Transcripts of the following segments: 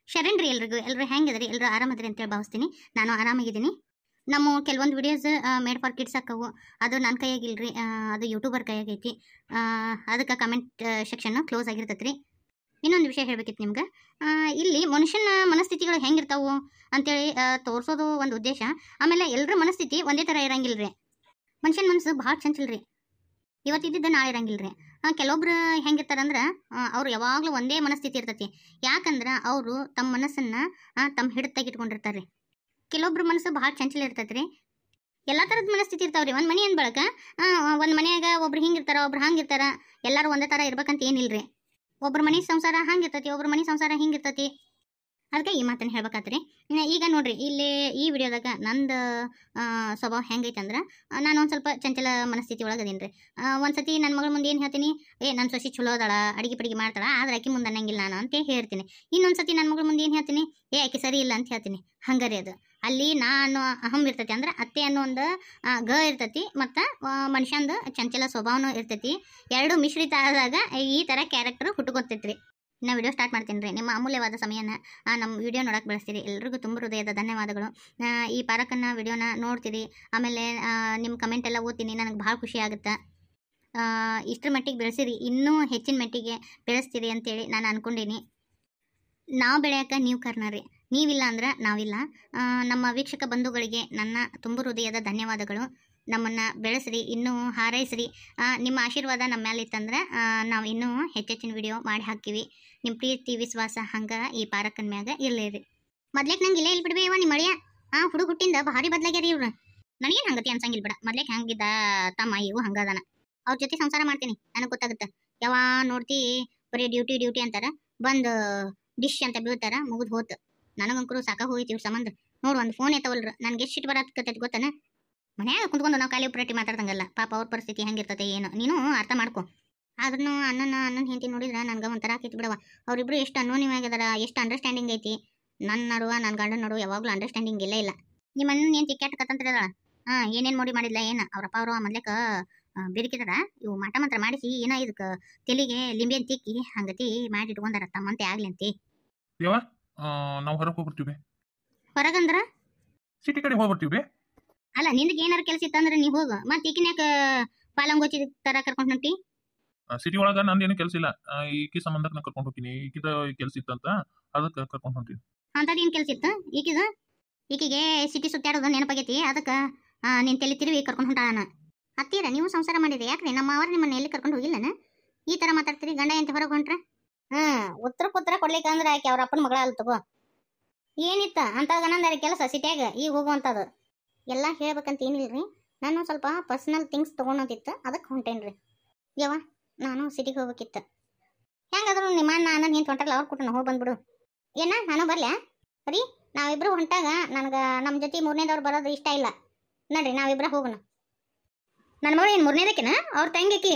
ಶರಣ್ ರೀ ಎಲ್ರಿಗೂ ಎಲ್ಲರೂ ಹೆಂಗಿದ್ರಿ ಎಲ್ಲರೂ ಆರಾಮದ್ರಿ ಅಂತೇಳಿ ಭಾವಿಸ್ತೀನಿ ನಾನು ಆರಾಮಾಗಿದ್ದೀನಿ ನಮ್ಮ ಕೆಲವೊಂದು ವಿಡಿಯೋಸ್ ಮೇಡ್ ಫಾರ್ ಕಿಡ್ಸ್ ಹಾಕವು ಅದು ನನ್ನ ಕೈಯಾಗಿಲ್ರಿ ಆ, ಅದು ಯೂಟ್ಯೂಬರ್ ಕೈಯಾಗೈತಿ ಅದಕ್ಕೆ ಕಮೆಂಟ್ ಸೆಕ್ಷನ್ ಕ್ಲೋಸ್ ಆಗಿರ್ತೈತೆ ರೀ ಇನ್ನೊಂದು ವಿಷಯ ಹೇಳ್ಬೇಕಿತ್ತು ನಿಮ್ಗೆ ಆ, ಇಲ್ಲಿ ಮನುಷ್ಯನ ಮನಸ್ಥಿತಿಗಳು ಹೆಂಗಿರ್ತಾವು ಅಂತೇಳಿ ಆ, ತೋರ್ಸೋದು ಒಂದು ಉದ್ದೇಶ ಆಮೇಲೆ ಎಲ್ಲರ ಮನಸ್ಥಿತಿ ಒಂದೇ ಥರ ಇರಂಗಿಲ್ಲ ರೀ ಮನುಷ್ಯನ ಮನಸ್ಸು ಭಾಳ ಚಂಚಲ್ ರೀ ಇವತ್ತಿದ್ದ ನಾಳೆ ಇರಂಗಿಲ್ಲ ರೀ ಕೆಲವೊಬ್ರು ಹೆಂಗಿರ್ತಾರಂದ್ರೆ ಅವ್ರು ಯಾವಾಗಲೂ ಒಂದೇ ಮನಸ್ಥಿತಿ ಇರ್ತೈತಿ ಯಾಕಂದ್ರೆ ಅವರು ತಮ್ಮ ಮನಸ್ಸನ್ನು ತಮ್ಮ ಹಿಡಿತಾಗಿ ಇಟ್ಕೊಂಡಿರ್ತಾರೆ ಕೆಲವೊಬ್ರು ಮನಸ್ಸು ಭಾಳ ಚಂಚಲ ಇರ್ತೈತೆ ರೀ ಎಲ್ಲ ಥರದ ಮನಸ್ಥಿತಿ ಇರ್ತಾವ್ರಿ ಒಂದು ಮನೆ ಅಂದ ಬಳಕ ಒಂದು ಮನ್ಯಾಗ ಒಬ್ರು ಹಿಂಗಿರ್ತಾರ ಒಬ್ರು ಹಂಗಿರ್ತಾರ ಎಲ್ಲರೂ ಒಂದೇ ಥರ ಇರ್ಬೇಕಂತ ಏನಿಲ್ರಿ ಒಬ್ರ ಮನೆ ಸಂಸಾರ ಹಂಗಿರ್ತೈತಿ ಒಬ್ರ ಮನೆ ಸಂಸಾರ ಹಿಂಗಿರ್ತೈತಿ ಅದಕ್ಕೆ ಈ ಮಾತನ್ನು ಹೇಳ್ಬೇಕಾತ್ರಿ ಇನ್ನ ಈಗ ನೋಡ್ರಿ ಇಲ್ಲಿ ಈ ವಿಡಿಯೋದಾಗ ನಂದು ಆ, ಸ್ವಭಾವ ಹೆಂಗೈತೆ ಅಂದ್ರೆ ನಾನು ಒಂದು ಸ್ವಲ್ಪ ಚಂಚಲ ಮನಸ್ಥಿತಿ ಒಳಗೆ ಅದೀನಿ ರೀ ಒಂದ್ಸತಿ ನನ್ನ ಮಗಳ ಮುಂದೆ ಏನು ಹೇಳ್ತೀನಿ ಏ ನನ್ನ ಸೊಸಿ ಚಲೋ ಅದಾಳ ಅಡಿಗೆ ಪಡಿಗೆ ಮಾಡ್ತಾಳ ಆದ್ರೆ ಆಕಿ ಮುಂದೆ ಅನ್ನಂಗಿಲ್ಲ ನಾನು ಅಂತ ಹೇಳ್ತೀನಿ ಇನ್ನೊಂದು ಸತಿ ನನ್ನ ಮಗಳ ಮುಂದೆ ಏನು ಹೇಳ್ತೀನಿ ಏ ಆಕಿ ಸರಿ ಇಲ್ಲ ಅಂತ ಹೇಳ್ತೀನಿ ಹಂಗಾರಿ ಅದು ಅಲ್ಲಿ ನಾ ಅನ್ನೋ ಅಹಂ ಇರ್ತೈತಿ ಅಂದ್ರೆ ಅತ್ತೆ ಅನ್ನೋ ಒಂದು ಆ, ಗ ಇರ್ತೈತಿ ಮತ್ತು ಮನುಷ್ಯಂದು ಚಂಚಲ ಸ್ವಭಾವನೂ ಇರ್ತೈತಿ ಎರಡು ಮಿಶ್ರಿತ ಆದಾಗ ಈ ಥರ ಕ್ಯಾರೆಕ್ಟರ್ ಹುಟ್ಟುಕೊತೈತ್ರಿ ನಾ ವಿಡಿಯೋ ಸ್ಟಾರ್ಟ್ ಮಾಡ್ತೀನಿ ರೀ ನಿಮ್ಮ ಅಮೂಲ್ಯವಾದ ಸಮಯನ ಆ, ನಮ್ಮ ವಿಡಿಯೋ ನೋಡಕ್ಕೆ ಬಳಸ್ತೀರಿ ಎಲ್ರಿಗೂ ತುಂಬ ಹೃದಯದ ಧನ್ಯವಾದಗಳು ಆ, ಈ ಪಾರಕನ್ನ ವಿಡಿಯೋನ ನೋಡ್ತೀರಿ ಆಮೇಲೆ ಆ, ನಿಮ್ಮ ಕಮೆಂಟ್ ಎಲ್ಲ ಓದ್ತೀನಿ ನನಗೆ ಭಾಳ ಖುಷಿ ಆಗುತ್ತೆ ಆ, ಇಷ್ಟ್ರ ಮಟ್ಟಿಗೆ ಬೆಳೆಸಿರಿ ಇನ್ನೂ ಹೆಚ್ಚಿನ ಮಟ್ಟಿಗೆ ಬೆಳೆಸ್ತೀರಿ ಅಂತೇಳಿ ನಾನು ಅನ್ಕೊಂಡೀನಿ ನಾವು ಬೆಳೆಯೋಕೆ ನೀವು ಕಾರಣ ರೀ ನೀವಿಲ್ಲ ಅಂದ್ರೆ ನಾವಿಲ್ಲ ಆ, ನಮ್ಮ ವೀಕ್ಷಕ ಬಂಧುಗಳಿಗೆ ನನ್ನ ತುಂಬ ಹೃದಯದ ಧನ್ಯವಾದಗಳು ನಮ್ಮನ್ನು ಬೆಳೆಸ್ರಿ ಇನ್ನೂ ಹಾರೈಸ್ರಿ ಆ, ನಿಮ್ಮ ಆಶೀರ್ವಾದ ನಮ್ಮ ಮೇಲೆ ಇತ್ತಂದ್ರೆ ಆ, ನಾವು ಇನ್ನೂ ಹೆಚ್ಚೆಚ್ಚಿನ ವಿಡಿಯೋ ಮಾಡಿ ಹಾಕಿವಿ ನಿಮ್ಮ ಪ್ರೀತಿ ವಿಶ್ವಾಸ ಹಂಗೆ ಈ ಪಾರಕನ ಮ್ಯಾಗ ಇರಲಿ ಮೊದ್ಲೇಕ್ ನಂಗೆ ಇಲ್ಲೇ ಇಲ್ಲಿ ಬಿಡ್ಬೇವ ನಿಮ್ಮ ಮಳೆಯ ಆ ಹುಡುಗ ಹುಟ್ಟಿಂದ ಭಾರಿ ಬದಲಾಗ್ಯಾರ ಇವ್ರು ನನಗೇನು ಹಂಗತಿ ಅನ್ಸಂಗಿಲ್ಲ ಬಿಡ ಮೊದ್ಲೇಕ್ ಹಂಗಿದ್ದ ತಮ್ಮ ಇವು ಹಂಗದಾನ ಅವ್ರ ಜೊತೆ ಸಂಸಾರ ಮಾಡ್ತೀನಿ ನನಗೆ ಗೊತ್ತಾಗುತ್ತೆ ಯಾವ ನೋಡ್ತಿ ಬರೀ ಡ್ಯೂಟಿ ಡ್ಯೂಟಿ ಅಂತಾರ ಬಂದು ಡಿಶ್ ಅಂತ ಬೀಳ್ತಾರ ಮುಗಿದು ಹೋತು ನನಗಂಕರು ಸಾಕ ಹೋಯ್ತು ಇವ್ರ ಸಂಬಂಧ ನೋಡು ಒಂದು ಫೋನ್ ಎತ್ತವಲ್ರ ನನಗೆ ಎಷ್ಟು ಸಿಟ್ಟು ಬರತ್ತೈತಿ ಗೊತ್ತನ ಮನ್ಯಾಗ ಕುಂತ್ಕೊಂಡು ನಾವು ಖಾಲಿ ಉಪ್ರಟ್ಟಿ ಮಾತಾಡ್ದಂಗಲ್ಲ ಪಾಪ ಅವ್ರ ಪರಿಸ್ಥಿತಿ ಹೆಂಗಿರ್ತತೆ ಏನು ನೀನು ಅರ್ಥ ಮಾಡ್ಕೊ ಆದ್ರೂ ಅಣ್ಣನ ಅಣ್ಣನ ಹೆಂಡತಿ ನೋಡಿದ್ರೆ ನನಗೆ ಒಂಥರ ಆಕೈತಿ ಬಿಡವ ಅವರಿಬ್ರು ಎಷ್ಟು ಅನ್ಯೋನ್ಯವಾಗಿದಾರ ಎಷ್ಟು ಅಂಡರ್ಸ್ಟ್ಯಾಂಡಿಂಗ್ ಐತಿ ನನ್ನ ನಡುವ ನನ್ನ ಗಂಡನ ನಡುವ ಯಾವಾಗಲೂ ಅಂಡರ್ಸ್ಟ್ಯಾಂಡಿಂಗ್ ಇಲ್ಲ ಇಲ್ಲ ನಿಮ್ಮ ಅಣ್ಣನ ಹೆಂಡತಿ ಕೆಟ್ಟ ಕತ್ತಂತಿರಲ್ಲ ಹಾಂ ಏನೇನು ಮಾಡಿ ಮಾಡಿಲ್ಲ ಏನು ಅವ್ರಪ್ಪ ಅವರು ಮೊದ್ಲೇಕ ಬಿರಿಕಿದಾರ ಇವು ಮಾಟ ಮಂತ್ರ ಮಾಡಿಸಿ ಏನೋ ಇದಕ್ಕೆ ತೆಲಿಗೆ ಲಿಂಬೆ ತಿಕ್ಕಿ ಹಂಗತಿ ಮಾಡಿ ಇಟ್ಕೊಂಡಾರ ತಮ್ಮಂತೆ ಆಗ್ಲಿ ಅಂತಿ ಯವ್ವ ನಾವು ಹೊರಗೆ ಹೋಗ್ಬರ್ತೀವಿ ಹೊರಗಂದ್ರ ಸಿಟಿ ಕಡೆ ಹೋಗ್ಬರ್ತೀವಿ ಅಲ್ಲ ನಿಂದಕ್ಕೆ ಏನಾರ ಕೆಲಸ ಇತ್ತಂದ್ರೆ ನೀವು ಹೋಗು ಮತ್ತೆ ಈಕಿನ್ಯಾಕ ಪಾಲಂಗೋಚಿ ತರ ಕರ್ಕೊಂಡು ಹೊಂಟಿ ಸಿಟಿ ಒಳಗೆ ನಂದು ಏನು ಕೆಲಸ ಇಲ್ಲ ಆ, ಈಕಿ ಸಂಬಂಧಕ್ಕೆ ನಾ ಕರ್ಕೊಂಡು ಹೋಗ್ತೀನಿ ಈಕಿದ ಕೆಲಸ ಇತ್ತಂತ ಅದಕ್ಕೆ ಕರ್ಕೊಂಡು ಹೊಂಟೀನಿ ಅಂಥದ್ದು ಏನು ಕೆಲಸ ಇತ್ತು ಈಕಿದು ಈಕಿಗೆ ಸಿಟಿ ಸುತ್ತಾಡೋದು ನೆನಪಾಗೈತಿ ಅದಕ್ಕೆ ನಿನ್ ತಲೆ ತಿರುವಿ ಕರ್ಕೊಂಡು ಹೊಂಟಾನ ಹತ್ತೀರ ನೀವು ಸಂಸಾರ ಮಾಡಿರಿ ಯಾಕ್ರಿ ನಮ್ಮ ಅವ್ರು ನಿಮ್ಮನ್ನ ಎಲ್ಲಿ ಕರ್ಕೊಂಡು ಹೋಗಿಲ್ಲನ ಈ ಥರ ಮಾತಾಡ್ತೀರಿ ಗಂಡ ಎಂತ ಹೊರಗೆ ಹೊಂಟ್ರ ಹಾಂ ಉತ್ತರ ಪುತ್ರ ಕೊಡ್ಲಿಕ್ಕೆ ಅಂದ್ರೆ ಆಕೆ ಅವ್ರ ಅಪ್ಪನ ಮಗಳ ಅಲ್ಲ ತಗೋ ಏನಿತ್ತ ಅಂತ ಗಣಂದಾರ ಕೆಲಸ ಸಿಟ್ಯಾಗ ಈಗ ಹೋಗುವಂಥದ್ದು ಎಲ್ಲ ಹೇಳ್ಬೇಕಂತ ಏನಿಲ್ರಿ ನಾನು ಸ್ವಲ್ಪ ಪರ್ಸನಲ್ ಥಿಂಗ್ಸ್ ತೊಗೊಂಡೋದಿತ್ತು ಅದಕ್ಕೆ ಹೊಂಟೇನ್ರಿ ಯವ್ವ ನಾನು ಸಿಟಿಗೆ ಹೋಗ್ಬೇಕಿತ್ತು ಹೆಂಗಾದ್ರು ನಿಮ್ಮ ಅಣ್ಣ ಅಣ್ಣನ ಹಿಂದೆ ಹೊಂಟಾರಲ್ಲ ಅವ್ರ ಕೂಟ ಹೋಗಿ ಬಂದ್ಬಿಡು ಏನ ನಾನು ಬರ್ಲ್ಯಾ ಸರಿ ನಾವಿಬ್ರು ಹೊಂಟಾಗ ನನಗೆ ನಮ್ಮ ಜೊತೆ ಮೂರನೇದವ್ರು ಬರೋದು ಇಷ್ಟ ಇಲ್ಲ ನಡ್ರಿ ನಾವಿಬ್ರ ಹೋಗೋಣ ನನ್ನ ಮಗಳು ಏನು ಮೂರನೇದಕ್ಕೆನ ಅವ್ರ ತಂಗಿಕಿ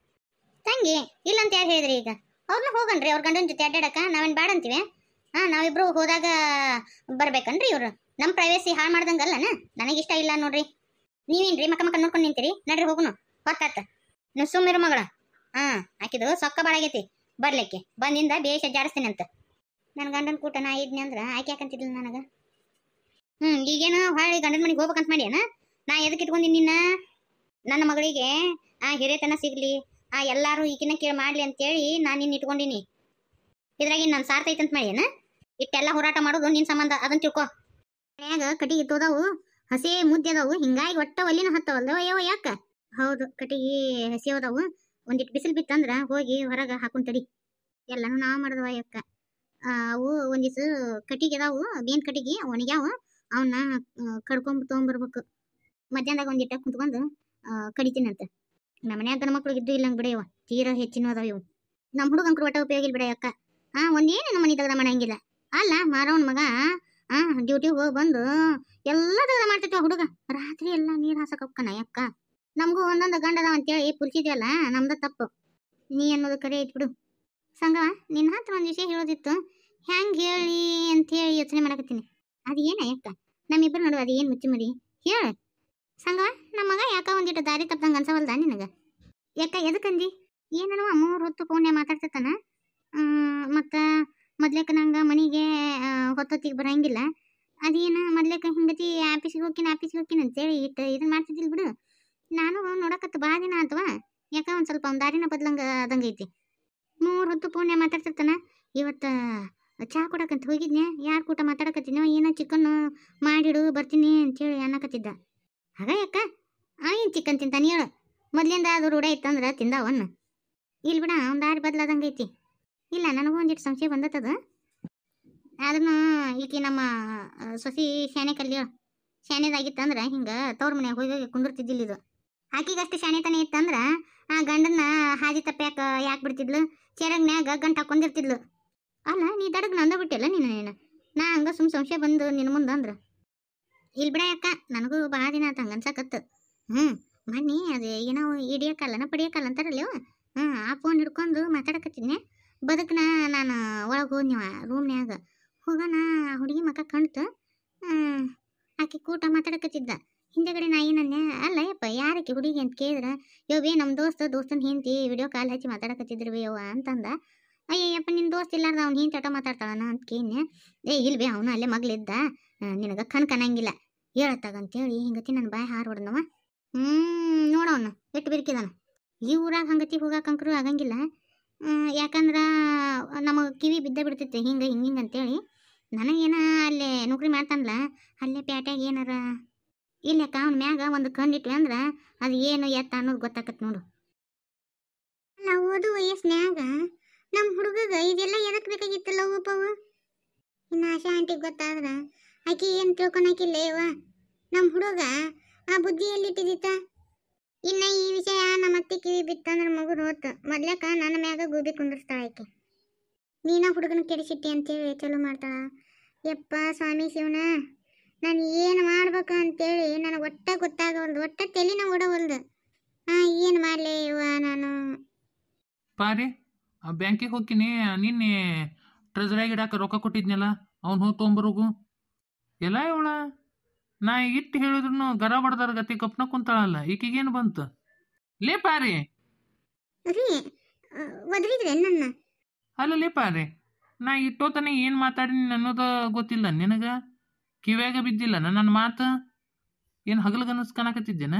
ತಂಗಿ ಇಲ್ಲ ಅಂತ ಯಾರು ಹೇಳಿದ್ರಿ ಈಗ ಅವ್ರನ್ನ ಹೋಗನ್ರಿ ಅವ್ರ ಗಂಡನ ಜೊತೆ ಅಡ್ಡಾಡಕ ನಾವೇನು ಬೇಡ ಅಂತೀವಿ ಹಾಂ ನಾವಿಬ್ರು ಹೋದಾಗ ಬರ್ಬೇಕನ್ರಿ ಇವ್ರು ನಮ್ಮ ಪ್ರೈವೇಸಿ ಹಾಳು ಮಾಡ್ದಂಗಲ್ಲನ ನನಗೆ ಇಷ್ಟ ಇಲ್ಲ ನೋಡ್ರಿ ನೀವೇನ್ರಿ ಮಕ್ಕ ಮಕ್ಕ ನೋಡ್ಕೊಂಡು ನಿಂತೀರಿ ನಡ್ರಿ ಹೋಗುನು ಹೊತ್ತಾತ ನೀವು ಸುಮ್ಮಿರು ಮಗಳ ಹಾಂ ಆಕಿದು ಸೊಕ್ಕ ಬಾಳಾಗೈತಿ ಬರ್ಲಿಕ್ಕೆ ಬಂದಿಂದ ಬೇಷ ಜಾಡಿಸ್ತೀನಿ ಅಂತ ನನ್ನ ಗಂಡನ ಕೂಟ ನಾ ಇದ್ನಿ ಅಂದ್ರೆ ಆಕೆ ಯಾಕಂತಿದ್ಲ ನನಗೆ ಹ್ಞೂ ಈಗೇನು ಹೊಳ್ಳಿ ಗಂಡನ ಮನೆಗೆ ಹೋಗ್ಬೇಕಂತ ಮಾಡ್ಯಾನ ನಾ ಎದಕ್ಕೆ ಇಟ್ಕೊಂಡಿನಿ ನಿನ್ನ ನನ್ನ ಮಗಳಿಗೆ ಆ ಹಿರಿಯತನ ಸಿಗ್ಲಿ ಆ ಎಲ್ಲಾರು ಈಗಿನ ಕೇಳಿ ಮಾಡ್ಲಿ ಅಂತೇಳಿ ನಾನು ನಿನ್ನ ಇಟ್ಕೊಂಡಿನಿ ಇದ್ರಾಗ ನನ್ನ ಸಾರ್ತೈತೆ ಅಂತ ಮಾಡ್ಯಾನ ಇಟ್ಟೆಲ್ಲ ಹೋರಾಟ ಮಾಡೋದು ನಿನ್ನ ಸಂಬಂಧ ಅದನ್ನ ತಿಳ್ಕೊ ಮನ್ಯಾಗ ಕಟ್ಟಿಗೆ ಇತ್ತೋದಾವು ಹಸಿ ಮುದ್ದೆ ಅದಾವು ಹಿಂಗಾಗಿ ಒಟ್ಟ ಒಲಿನ ಹತ್ತವಲ್ದವ ಅಯ್ಯವ ಯಾಕ ಹೌದು ಕಟ್ಟಿಗೆ ಹಸಿ ಅದಾವು ಒಂದಿಟ್ಟು ಬಿಸಿಲು ಬಿತ್ತಂದ್ರ ಹೋಗಿ ಹೊರಗೆ ಹಾಕೊಂಡ್ ತಡಿ ಎಲ್ಲಾನು ನಾವು ಮಾಡಿದವ ಯಕ್ಕ ಆ, ಅವು ಒಂದಿವ್ಸ ಕಟ್ಟಿಗೆ ಅದಾವು ಬೇನ್ ಕಟ್ಟಿಗೆ ಒಣಗ್ಯಾವ ಅವನ್ನ ಕಡ್ಕೊಂಡ್ ತೊಗೊಂಬರ್ಬೇಕು ಮಧ್ಯಾಹ್ನದಾಗ ಒಂದಿಟ್ಟ ಕುಂತ್ಕೊಂಡು ಕಡಿತೀನಂತ ನಮ್ಮ ಮನ್ಯಾಗ ಗಂಡ ಮಕ್ಳು ಇದ್ದು ಇಲ್ಲಂಗ್ ಬಿಡೆಯವ ತೀರಾ ಹೆಚ್ಚಿನ ಅದಾವ ಇವು ನಮ್ಮ ಹುಡುಗಂಕ್ರು ಒಟ್ಟ ಉಪಯೋಗ ಇಲ್ಲ ಬಿಡ ಅಕ್ಕ ಆ ಒಂದೇನು ಮನೆ ತೆಗ್ದ ಮಾಡಂಗಿಲ್ಲ ಅಲ್ಲ ಮಾರವನ್ ಮಗ ಆ ಡ್ಯೂಟಿಗೆ ಹೋಗಿ ಬಂದು ಎಲ್ಲ ತೆಗ್ದ ಮಾಡ್ತೈತಿ ಹುಡುಗ ರಾತ್ರಿ ಎಲ್ಲ ನೀರ್ ಹಾಸಕ್ ಹೋಗ್ಕನ ಅಕ್ಕ ನಮಗೂ ಒಂದೊಂದು ಗಂಡ ಅದಾವ ಅಂತೇಳಿ ಪುಲ್ಸಿದ್ವಲ್ಲ ನಮ್ದು ತಪ್ಪು ನೀ ಅನ್ನೋದು ಕರೆ ಐತ್ಬಿಡು ಸಂಗವ ನಿನ್ನ ಹತ್ರ ಒಂದು ವಿಷಯ ಹೇಳೋದಿತ್ತು ಹೆಂಗ್ ಹೇಳಿ ಅಂತ ಹೇಳಿ ಯೋಚನೆ ಮಾಡಕತ್ತೀನಿ ಅದು ಏನ ಅಕ್ಕ ನಮ್ಮಿಬ್ಬರ ನಡುವೆ ಅದು ಏನು ಮುಚ್ಚಿ ಮರಿ ಹೇಳ ಸಂಗವ ನಮ್ಮ ಮಗ ಯಾಕ ಒಂದಿಟ್ಟು ದಾರಿ ತಪ್ಪದಂಗ ಅನ್ಸವಲ್ದ ನಿನಗ ಯಾಕ ಎದಕ್ಕಂದಿ ಏನೋ ಮೂರು ಹೊತ್ತು ಫೋನ್ಯಾಗ ಮಾತಾಡ್ತಿರ್ತಾನ ಮತ್ತು ಮೊದ್ಲೇಕ ನಂಗೆ ಮನೆಗೆ ಹೊತ್ತೊತ್ತಿಗೆ ಬರಂಗಿಲ್ಲ ಅದೇನು ಮೊದ್ಲೇಕ ಹಿಂಗತಿ ಆಫೀಸಿಗೆ ಹೋಗ್ತೀನಿ ಆಫೀಸಿಗೆ ಹೋಗ್ತೀನಿ ಅಂತೇಳಿ ಇಟ್ಟು ಇದನ್ನ ಮಾಡ್ತಿದ್ದಿಲ್ಲ ಬಿಡು ನಾನು ನೋಡಕತ್ತ ಭಾಳ ದಿನ ಆತವ ಯಾಕ ಒಂದು ಸ್ವಲ್ಪ ಒಂದು ದಾರಿನ ಬದ್ಲಂಗ ಆದಂಗೆ ಐತಿ ಮೂರು ಹೊತ್ತು ಪುಣ್ಯ ಮಾತಾಡ್ತಿರ್ತಾನ ಇವತ್ತು ಚಹಾ ಕೊಡಕಂತ ಹೋಗಿದ್ನೆ ಯಾರು ಕೂಟ ಮಾತಾಡಕತ್ತಿದ್ನೋ ಏನೋ ಚಿಕನ್ ಮಾಡಿಡು ಬರ್ತೀನಿ ಅಂತೇಳಿ ಅನ್ನಕತ್ತಿದ್ದ ಹಾಗ ಯಾಕ ಆ ಏನು ಚಿಕನ್ ತಿಂತಾನೆ ಹೇಳು ಮೊದ್ಲಿಂದ ಅದು ರೂಢ ಇತ್ತಂದ್ರೆ ತಿಂದಾವನ್ನ ಇಲ್ಲಿ ಬಿಡ ಒಂದು ದಾರಿ ಬದಲಾದಂಗೆ ಐತಿ ಇಲ್ಲ ನನಗೂ ಒಂದಿಟ್ಟು ಸಂಶಯ ಬಂದತ್ತದ ಅದನ್ನು ಈಕಿ ನಮ್ಮ ಆ, ಸೊಸಿ ಶಾನೆ ಕಲ್ಯ ಶಾನೆದಾಗಿತ್ತಂದ್ರೆ ಹಿಂಗೆ ತವ್ರ ಮನ್ಯಾಗ ಹೋಗಿ ಹೋಗಿ ಕುಂದಿರ್ತಿದ್ದಿಲ್ಲ ಇದು ಆಕಿಗಷ್ಟು ಶಾನೆತನ ಇತ್ತಂದ್ರೆ ಆ ಗಂಡನ್ನ ಹಾದಿ ತಪ್ಪ್ಯಾಕ ಯಾಕೆ ಬಿಡ್ತಿದ್ಲು ಚೆರಗ್ನ್ಯಾಗ ಗಂಟ ಹಾಕೊಂಡಿರ್ತಿದ್ಲು ಅಲ್ಲ ನೀ ದಡಗ್ ನಂದ ಬಿಟ್ಟಿಲ್ಲ ನೀನು ನೀನು ನಾ ಹಂಗ ಸುಮ್ ಸಂಶಯ ಬಂದು ನಿನ್ನ ಮುಂದೆ ಅಂದ್ರೆ ಇಲ್ಲಿ ಬಿಡ ಯಾಕ ನನಗೂ ಭಾಳ ದಿನ ಆತ ಹಂಗೆ ಅನ್ಸಕತ್ತು ಹ್ಞೂ ಮನ್ನಿ ಅದು ಏನೋ ಹಿಡಿಯೋಕ್ಕಲ್ಲನ ಪಡಿಯೋಕ್ಕಲ್ಲ ಅಂತಾರಲ್ಲ ಹ್ಞೂ ಆ ಫೋನ್ ಹಿಡ್ಕೊಂಡು ಮಾತಾಡಕತ್ತಿದ್ನೆ ಬದುಕನ ನಾನು ಒಳಗೆ ಹೋದ್ನಿವ ರೂಮ್ನ್ಯಾಗ ಹೋಗೋಣ ಆ ಹುಡುಗಿ ಮಕ್ಕ ಕಣ್ತು ಆಕೆ ಕೂಟ ಮಾತಾಡಕತ್ತಿದ್ದ ಹಿಂದೆಗಡೆ ನಾ ಏನನ್ನೆ ಅಲ್ಲ ಯಪ್ಪ ಯಾರಕ್ಕೆ ಹುಡುಗಿ ಅಂತ ಕೇಳಿದ್ರೆ ಯವ್ವೇ ನಮ್ಮ ದೋಸ್ತ ದೋಸ್ತನ ಹೆಂಡತಿ ವಿಡಿಯೋ ಕಾಲ್ ಹಚ್ಚಿ ಮಾತಾಡಕತ್ತಿದ್ರು ಯವ್ವ ಅಂತಂದ ಅಯ್ಯಯ್ಯಪ್ಪ ನಿನ್ನ ದೋಸ್ತ ಇಲ್ಲಾರ್ದ ಅವ್ನು ಹೆಂಡತಿ ಆಟ ಮಾತಾಡ್ತಾಳನ ಅಂತ ಕೇಳಿನೆ ಏ ಇಲ್ವೇ ಅವನು ಅಲ್ಲೇ ಮಗಳಿದ್ದ ನಿನಗೆ ಕಣ್ ಕಣಂಗಿಲ್ಲ ಹೇಳತ್ತಾಗಂತೇಳಿ ಹಿಂಗತಿ ನನ್ನ ಬಾಯಿ ಹಾರು ಹೊಡೆದವ ಹ್ಞೂ ನೋಡವನು ಎಟ್ಟು ಬಿರ್ಕಿದಾನ ಈ ಊರಾಗ ಹಂಗತಿ ಹೋಗಾಕಂಕ್ರು ಆಗಂಗಿಲ್ಲ ಹ್ಮ್, ಯಾಕಂದ್ರ ನಮಗೆ ಕಿವಿ ಬಿದ್ದ ಬಿಡ್ತೈತೆ ಹಿಂಗೆ ಹಿಂಗೆ ಹಿಂಗೆ ಅಂತೇಳಿ ನನಗೇನ ಅಲ್ಲೇ ನೌಕರಿ ಮಾಡ್ತಾನಲ್ಲ ಅಲ್ಲೇ ಪ್ಯಾಟ್ಯಾಗ ಏನಾರ ಇಲ್ಲಕ್ಕ ಅವ್ನ ಮ್ಯಾಗ ಒಂದು ಕಣ್ಣಿಟ್ವಿ ಅಂದ್ರೆ ಅದು ಏನು ಎತ್ತ ಅನ್ನೋದು ಗೊತ್ತಾಕತ್ ನೋಡು ಅಲ್ಲ ಓದು ವಯಸ್ಸಿನ್ಯಾಗ ನಮ್ಮ ಹುಡುಗಗ ಇದೆಲ್ಲ ಎದಕ್ ಬೇಕಾಗಿತ್ತಲ್ಲ ಒಬ್ಬವು ಇನ್ನು ಆಶಾ ಆಂಟಿಗೆ ಗೊತ್ತಾದ್ರ ಆಕಿ ಏನು ತಿಳ್ಕೊಳಕಿಲ್ಲ ಇವ ನಮ್ಮ ಹುಡುಗ ಆ ಬುದ್ಧಿ ಎಲ್ಲಿಟ್ಟಿದಿತ್ತ ಇನ್ನ ಈ ವಿಷಯ ನಮ್ಮ ಅತ್ತಿ ಕಿವಿ ಬಿತ್ತಂದ್ರ ಮಗು ಹೋತು ಮೊದ್ಲಕ ನನ್ನ ಮ್ಯಾಗ ಗೂಬಿ ಕುಂದಿರ್ತಾಳ ಆಕಿ ನೀನ ಹುಡುಗನ ಕೆಡಿಸಿಟ್ಟಿ ಅಂತೇಳಿ ಚಲೋ ಮಾಡ್ತಾಳ ಯಪ್ಪ ಸ್ವಾಮಿ ಶಿವನ ನಾನು ಏನು ಮಾಡ್ಬೇಕು ಅಂತೇಳಿ ನನಗೆ ಒಟ್ಟ ಗೊತ್ತಾಗವಲ್ದು ಒಟ್ಟ ತಲೆನ ಓಡವಲ್ದು ಹಾ ಏನು ಮಾಡಲಿ ಇವ ನಾನು ಪಾರಿ ಬ್ಯಾಂಕಿಗೆ ಹೋಗ್ತೀನಿ ನಿನ್ನೆ ಟ್ರೆಜರಾಗಿ ಇಡಾಕ ರೊಕ್ಕ ಕೊಟ್ಟಿದ್ನಲ್ಲ ಅವ್ನು ಹೋಗಿ ತೊಗೊಂಬರೋಗು ಎಲ್ಲ ಇವಳ ನಾ ಇಟ್ಟು ಹೇಳಿದ್ರು ಗರ ಬಡ್ದಾರ ಗತಿ ಕಪ್ನ ಕುಂತಾಳಲ್ಲ ಈಕಿಗೇನು ಬಂತು ಲೇ ಪಾರಿ ರೀ ಒದರಿದ್ರೆ ನನ್ನ ಅಲ್ಲ ಲೇ ಪಾರಿ ನಾ ಇಟ್ಟೋತನ ಏನು ಮಾತಾಡಿನಿ ಅನ್ನೋದು ಗೊತ್ತಿಲ್ಲ ನಿನಗ ಕಿವ್ಯಾಗ ಬಿದ್ದಿಲ್ಲ ನನ್ನ ಮಾತು ಏನು ಹಗಲ್ಗನಸ್ ಕಾಣಕತ್ತಿದ್ದೇನ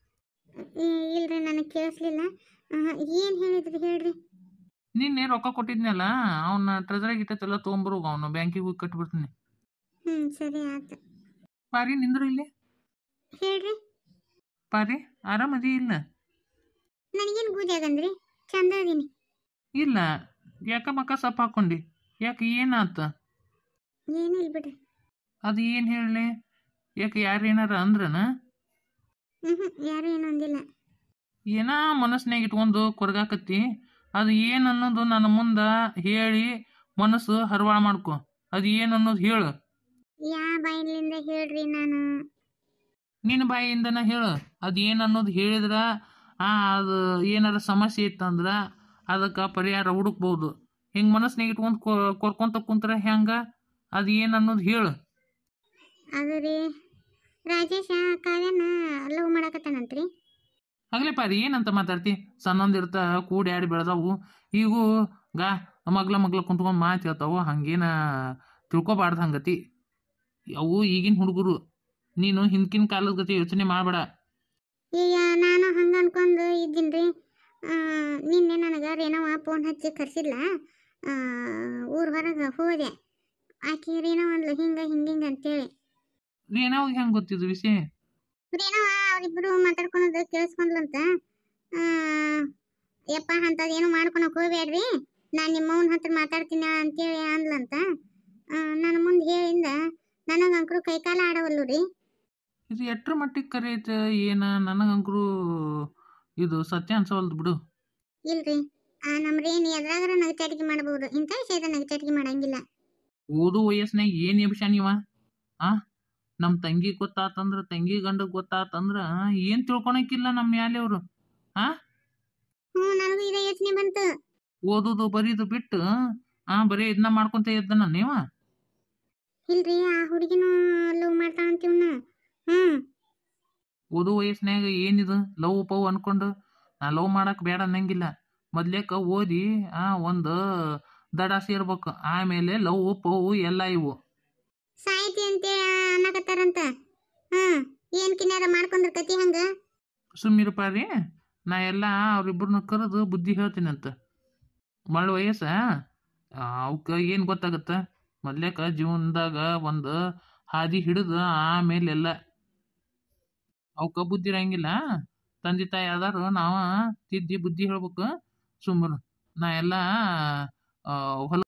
ಈ- ಇಲ್ರಿ ನನಗೆ ಕೇಳಿಸ್ಲಿಲ್ಲ ಏನು ಹೇಳಿದ್ರಿ ಹೇಳ್ರಿ ನಿನ್ನೆ ರೊಕ್ಕ ಕೊಟ್ಟಿದ್ನಲ್ಲ ಅವನ್ನ ಟ್ರೆಜರಾಗಿ ಇಟ್ಟೈತೆಲ್ಲ ತೊಗೊಂಬರೋಗು ಅವನು ಬ್ಯಾಂಕಿಗೆ ಹೋಗಿ ಕಟ್ಬಿಡ್ತೀನಿ ಹ್ಞೂ ಸರಿ ಆಯ್ತು ಪಾರಿ ನಿಂದ್ರು ಇಲ್ಲಿ ಹೇಳ್ರಿ ಪಾರಿ ಆರಾಮದಿ ಇಲ್ಲ ನನಗೇನು ಗೂಜಾಗಂದ್ರಿ ಚಂದ ಅದೀನಿ ಇಲ್ಲ ಯಾಕ ಮಕ್ಕ ಸಪ್ಪ ಹಾಕೊಂಡಿ ಯಾಕೆ ಏನಾತ ಏನೂ ಇಲ್ಲ ಬಿಡ್ರಿ ಅದು ಏನು ಹೇಳಲಿ ಯಾಕೆ ಯಾರು ಏನಾರ ಅಂದ್ರನ ಹ್ಞೂ ಹ್ಞೂ ಯಾರೂ ಏನೂ ಅಂದಿಲ್ಲ ಏನ ಮನಸ್ಸಿನಾಗ ಇಟ್ಕೊಂಡು ಕೊರಗಾಕತ್ತಿ ಅದು ಏನು ಅನ್ನೋದು ನನ್ನ ಮುಂದೆ ಹೇಳಿ ಮನಸ್ಸು ಹರವಾಳ ಮಾಡ್ಕೊ ಅದು ಏನು ಅನ್ನೋದು ಹೇಳು ಯಾ ಬಾಯಿಲಿಂದ ಹೇಳ್ರಿ ನಾನು ನಿನ್ನ ಬಾಯಿಯಿಂದನ ಹೇಳು ಅದು ಏನು ಅನ್ನೋದು ಹೇಳಿದ್ರ ಆ ಅದು ಏನಾರ ಸಮಸ್ಯೆ ಇತ್ತಂದ್ರೆ ಅದಕ್ಕೆ ಪರಿಹಾರ ಹುಡುಕ್ಬೋದು ಹಿಂಗೆ ಮನಸ್ಸಿನಾಗ ಇಟ್ಕೊಂಡು ಕೊರ್ಕೊಂತ ಕುಂತ್ರ ಹೆಂಗೆ ಅದು ಏನು ಅನ್ನೋದು ಹೇಳು ಅದು ರೀ ರಾಜೇಶ ಕಾವ್ಯನ ಲವ್ ಮಾಡಕತ್ತಾನಂತ್ರಿ ಆಗ್ಲೇ ಪಾರಿ ಏನಂತ ಮಾತಾಡ್ತಿ ಸಣ್ಣಂದಿರ್ತ ಕೂಡಿ ಆಡಿ ಬೆಳೆದವು ಈಗೂ ಗಾ ಮಗ್ಲ ಮಗ್ಲ ಕುಂತ್ಕೊಂಡು ಮಾತು ಹೇಳ್ತಾವು ಹಂಗೇನ ತಿಳ್ಕೊಬಾರ್ದು ಹಂಗತಿ ಅವು ಈಗಿನ ಹುಡುಗರು ನೀನು ಹಿಂದ್ಕಿನ ಕಾಲದ ಗತಿ ಯೋಚನೆ ಮಾಡಬೇಡ ಈಗ ನಾನು ಹಂಗೆ ಅನ್ಕೊಂಡು ಇದ್ದೀನಿ ರೀ ನಿನ್ನೆ ನನಗೆ ರೇಣವ ಫೋನ್ ಹಚ್ಚಿ ಕರ್ಸಿದ್ಲ ಊರ ಹೊರಗೆ ಹೋದೆ ಆಕೆ ರೇಣವ ಅಂದ್ಲು ಹಿಂಗೆ ಹಿಂಗೆ ಹಿಂಗೆ ಅಂತೇಳಿ ಏನಾವಾಗ ಹೆಂಗೆ ಗೊತ್ತಿದ್ದು ವಿಷಯ ರೇಣವ ಅವರಿಬ್ಬರು ಮಾತಾಡ್ಕೊಳೋದು ಕೇಳಿಸ್ಕೊಂಡ್ಲಂತ ಆ, ಯಪ್ಪ ಅಂಥದ್ದು ಏನು ಮಾಡ್ಕೊಳಕ್ ಹೋಗ್ಬೇಡ್ರಿ ನಾನು ನಿಮ್ಮವನ ಹತ್ರ ಮಾತಾಡ್ತೀನಿ ಅಂತೇಳಿ ಅಂದ್ಲಂತ ನನ್ನ ಮುಂದೆ ಹೇಳಿಂದ ನನಗೆ ಅಂಕರು ಕೈಕಾಲ ಆಡವಲ್ಲು ರೀ ಇದು ಎಟ್ರ ಮಟ್ಟಿಗೆ ಕರೆಯೈತೆ ಏನ ನನಗಂಕರು ಇದು ಸತ್ಯ ಅನ್ಸವಲ್ದು ಬಿಡು ಇಲ್ರಿ ನಮ್ಮ ರೇಣಿ ಎದ್ರಾಗರ ನಗಚಾಟಿಕೆ ಮಾಡಬಹುದು ಇಂಥ ವಿಷಯದ ನಗಚಾಟಿಕೆ ಮಾಡಂಗಿಲ್ಲ ಓದು ವಯಸ್ಸಿನಾಗ ಏನು ಎಬ್ಸ ನೀವ ಆ ನಮ್ಮ ತಂಗಿ ಗೊತ್ತಾತಂದ್ರ ತಂಗಿ ಗಂಡ ಗೊತ್ತಾತಂದ್ರ ಏನು ತಿಳ್ಕೊಳಕಿಲ್ಲ ನಮ್ಮ ಮ್ಯಾಲೆ ಅವರು ಹ್ಞೂ ನನಗೂ ಇದೇ ಯೋಚನೆ ಬಂತು ಓದುದು ಬರೀದು ಬಿಟ್ಟು ಆ ಬರೀ ಇದನ್ನ ಮಾಡ್ಕೊಂತ ಇದ್ದನ ನೀವ ಇಲ್ರಿ ಆ ಹುಡುಗಿನೂ ಲವ್ ಮಾಡ್ತಾಳಂತೀವ್ನ ಹ್ಞೂ ಓದು ವಯಸ್ಸಿನಾಗ ಏನಿದು ಲವ್ ಪವ್ ಅನ್ಕೊಂಡು ನಾ ಲವ್ ಮಾಡಕ್ ಬೇಡ ಅನ್ನಂಗಿಲ್ಲ ಮೊದ್ಲೇಕ ಓದಿ ಆ ಒಂದು ದಡ ಸೇರ್ಬೇಕು ಆಮೇಲೆ ಲವ್ ಪವ್ ಎಲ್ಲ ಇವು ಸಾಹಿತಿ ಅಂತೇಳಿ ಅನ್ನಕತ್ತಾರಂತ ಹ್ಮ್ ಏನ್ ಕಿನ್ಯಾರ ಮಾಡ್ಕೊಂಡ್ರ ಕತಿ ಹಂಗ ಸುಮ್ಮಿರಪ್ಪ ರೀ ನಾ ಎಲ್ಲ ಅವ್ರಿಬ್ರನ್ನ ಕರೆದು ಬುದ್ಧಿ ಹೇಳ್ತೀನಂತ ಮಳ ವಯಸ್ಸ ಅವಕ್ಕೆ ಏನು ಗೊತ್ತಾಗತ್ತ ಮೊದ್ಲೇಕ ಜೀವನದಾಗ ಒಂದು ಹಾದಿ ಹಿಡಿದು ಆಮೇಲೆ ಎಲ್ಲ ಅವಕ್ಕೆ ಬುದ್ಧಿ ಇರಂಗಿಲ್ಲ ತಂದೆ ತಾಯಿ ಆದಾರು ನಾವು ತಿದ್ದಿ ಬುದ್ಧಿ ಹೇಳ್ಬೇಕು ಸುಮ್ಮರು ನಾ ಎಲ್ಲ ಹೊಲ